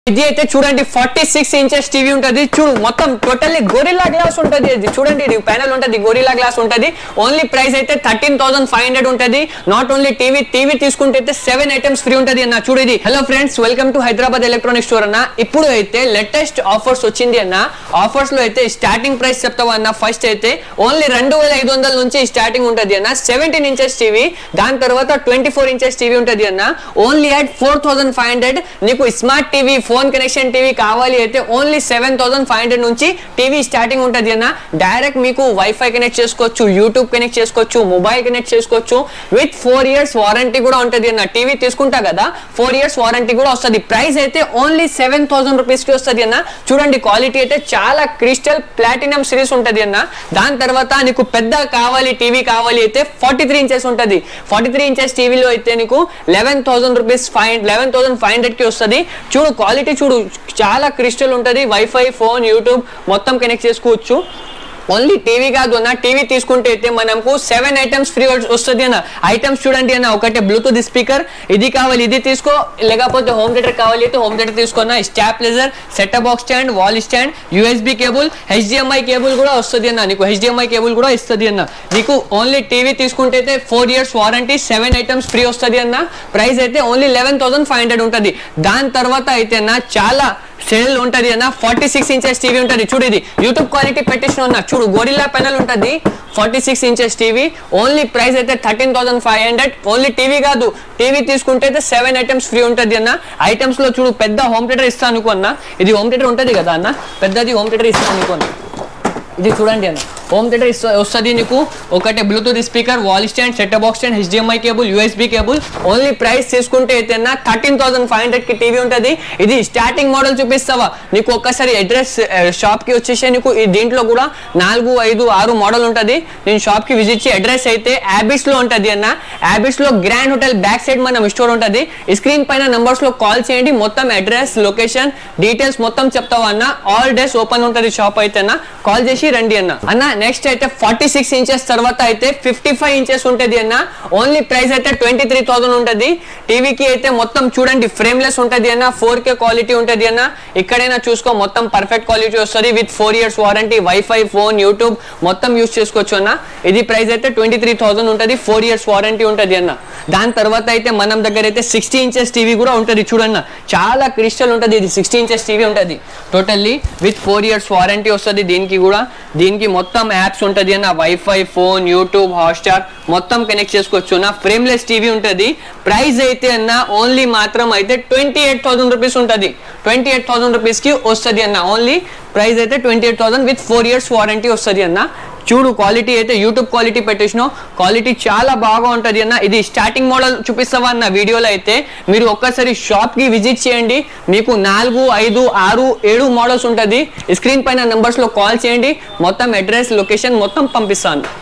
ఇది అయితే చూడండి ఫార్టీ సిక్స్ ఇంచెస్ టీవీ ఉంటది చూడు మొత్తం టోటల్లీ గొరిలా గ్లాస్ ఉంటది ఇది చూడండి ఇది ప్యానల్ ఉంటది గొరిలా గ్లాస్ ఉంటది ఓన్లీ ప్రైస్ అయితే థర్టీన్ థౌసండ్ ఫైవ్ హండ్రెడ్ ఉంటది నాట్ ఓన్లీ టీవీ టీవీ తీసుకుంటే అయితే సెవెన్ ఐటమ్స్ ఫ్రీ ఉంటది అన్న చూడు ఇది hello friends welcome to Hyderabad electronic store అన్న ఇప్పుడు అయితే లేటెస్ట్ ఆఫర్స్ వచ్చింది అన్న ఆఫర్స్ లో అయితే స్టార్టింగ్ ప్రైస్ చెప్తావా అన్న ఫస్ట్ అయితే ఓన్లీ రెండు వేల ఐదు వందల నుంచి స్టార్టింగ్ ఉంటది అన్న సెవెంటీన్ ఇంచెస్ టీవీ దాని తర్వాత ట్వంటీ ఫోర్ ఇంచెస్ టీవీ ఉంటది అన్న only at four thousand five hundred నీకు smart TV phone connection TV కావాలి అయితే only seven thousand five hundred నుంచి టీవీ స్టార్టింగ్ ఉంటది అన్న డైరెక్ట్ మీకు వైఫై కనెక్ట్ చేసుకోవచ్చు యూట్యూబ్ కనెక్ట్ చేసుకోవచ్చు మొబైల్ కనెక్ట్ చేసుకోవచ్చు విత్ ఫోర్ ఇయర్స్ వారంటీ కూడా ఉంటది అన్న టీవీ తీసుకుంటా కదా ఫోర్ ఇయర్స్ వారంటీ కూడా వస్తుంది ప్రైస్ అయితే ఓన్లీ సెవెన్ థౌసండ్ రూపీస్ కి వస్తుంది అన్న చూడండి క్వాలిటీ అయితే చాలా క్రిస్టల్ ప్లాటినం సిరీస్ ఉంటది అన్న దాని తర్వాత నీకు పెద్ద కావాలి టీవీ కావాలి అయితే ఫార్టీ త్రీ ఇంచెస్ ఉంటది ఫార్టీ త్రీ ఇంచెస్ టీవీలో అయితే నీకు eleven thousand rupees five eleven thousand five hundred కి వస్తుంది చూడు క్వాలిటీ చూడు చాలా క్రిస్టల్ ఉంటది వైఫై ఫోన్ యూట్యూబ్ మొత్తం కనెక్ట్ చేసుకోవచ్చు ఓన్లీ టీవీ కాదు అన్న టీవీ తీసుకుంటే అయితే మనకు సెవెన్ ఐటమ్స్ ఫ్రీ వస్తుంది అన్న ఐటమ్స్ చూడండి అన్న ఒకటే బ్లూటూత్ స్పీకర్ ఇది కావాలి ఇది తీసుకో లేకపోతే హోమ్ థియేటర్ కావాలి అయితే హోమ్ థియేటర్ తీసుకున్న stabiliser set box stand wall stand USB cable HDMI cable కూడా వస్తుంది అన్న నీకు హెచ్డిఎంఐ కేబుల్ కూడా ఇస్తుంది అన్న నీకు ఓన్లీ టీవీ తీసుకుంటే అయితే four years warranty seven items free వస్తుంది అన్న ప్రైస్ అయితే only eleven thousand five hundred ఉంటుంది దాని తర్వాత అయితే అన్న చాలా సెల్ ఉంటది అన్న ఫార్టీ సిక్స్ ఇంచెస్ టీవీ ఉంటది చూడు ఇది యూట్యూబ్ క్వాలిటీ పెట్టేసిన ఉన్నా చూడు గోరిల్లా పెనల్ ఉంటది forty six inches TV only price అయితే thirteen thousand five hundred only TV కాదు టీవీ తీసుకుంటే అయితే సెవెన్ ఐటమ్స్ ఫ్రీ ఉంటది అన్న ఐటమ్స్ లో చూడు పెద్ద హోమ్ థియేటర్ ఇస్తాను అనుకో అన్న ఇది హోమ్ థియేటర్ ఉంటది కదా అన్న పెద్దది హోమ్ థియేటర్ ఇస్తాను అనుకో అన్న ఇది చూడండి అన్న హోమ్ థియేటర్ వస్తుంది నీకు ఒకటే Bluetooth speaker wall stand set box stand HDMI cable USB cable only price తీసుకుంటే అయితే థర్టీన్ థౌసండ్ ఫైవ్ హండ్రెడ్ కి టీవీ ఉంటుంది ఇది స్టార్టింగ్ మోడల్ చూపిస్తావా నీకు ఒక్కసారి అడ్రస్ షాప్ కి వచ్చేసి నీకు ఈ దీంట్లో కూడా నాలుగు ఐదు ఆరు మోడల్ ఉంటుంది నేను షాప్ కి విజిట్ చేసి అడ్రస్ అయితే యాబిస్ లో ఉంటుంది అన్న యాబిస్ లో గ్రాండ్ హోటల్ బ్యాక్ సైడ్ మన స్టోర్ ఉంటుంది స్క్రీన్ పైన నంబర్స్ లో కాల్ చేయండి మొత్తం అడ్రస్ లొకేషన్ డీటెయిల్స్ మొత్తం చెప్తావా అన్న ఆల్ డేస్ ఓపెన్ ఉంటుంది షాప్ అయితే అన్న కాల్ చేసి రండి అన్న అన్న నెక్స్ట్ అయితే ఫార్టీ సిక్స్ ఇంచెస్ తర్వాత అయితే ఫిఫ్టీ ఫైవ్ ఇంచెస్ ఉంటుంది అన్న ఓన్లీ ప్రైస్ అయితే ట్వంటీ త్రీ థౌసండ్ ఉంటుంది టీవీకి అయితే మొత్తం చూడండి ఫ్రేమ్లెస్ ఉంటుంది అన్న ఫోర్ కే క్వాలిటీ ఉంటుంది అన్న ఇక్కడైనా చూసుకో మొత్తం పర్ఫెక్ట్ క్వాలిటీ వస్తుంది with four years warranty WiFi phone YouTube మొత్తం యూస్ చేసుకోవచ్చు అన్న ఇది ప్రైస్ అయితే ట్వంటీ త్రీ థౌసండ్ ఉంటుంది ఫోర్ ఇయర్స్ వారంటీ ఉంటుంది అన్న దాని తర్వాత అయితే మనం దగ్గర అయితే సిక్స్టీ ఇంచెస్ టీవీ కూడా ఉంటుంది చూడన్న చాలా క్రిస్టల్ ఉంటుంది ఇది సిక్స్టీ ఇంచెస్ టీవీ ఉంటుంది totally with four years warranty వస్తుంది దీనికి కూడా దీనికి మొత్తం యాప్స్ ఉంటుంది అన్న వైఫై ఫోన్ యూట్యూబ్ హాట్స్టార్ మొత్తం కనెక్ట్ చేసుకోవచ్చు అన్న ఫ్రేమ్లెస్ టీవీ ఉంటుంది ప్రైస్ అయితే అన్న ఓన్లీ మాత్రం అయితే ట్వంటీ ఎయిట్ థౌసండ్ రూపీస్ ఉంటుంది ట్వంటీ ఎయిట్ థౌసండ్ రూపీస్కి వస్తుంది అన్న ఓన్లీ ప్రైస్ అయితే twenty eight thousand with four years warranty వస్తుంది అన్న చూడు క్వాలిటీ అయితే యూట్యూబ్ క్వాలిటీ పెట్టేసిన క్వాలిటీ చాలా బాగా ఉంటుంది అన్న ఇది స్టార్టింగ్ మోడల్ చూపిస్తావా అన్న వీడియోలో అయితే మీరు ఒక్కసారి షాప్ కి విజిట్ చేయండి మీకు నాలుగు ఐదు ఆరు ఏడు మోడల్స్ ఉంటుంది స్క్రీన్ పైన నెంబర్స్ లో కాల్ చేయండి మొత్తం అడ్రస్ లొకేషన్ మొత్తం పంపిస్తాను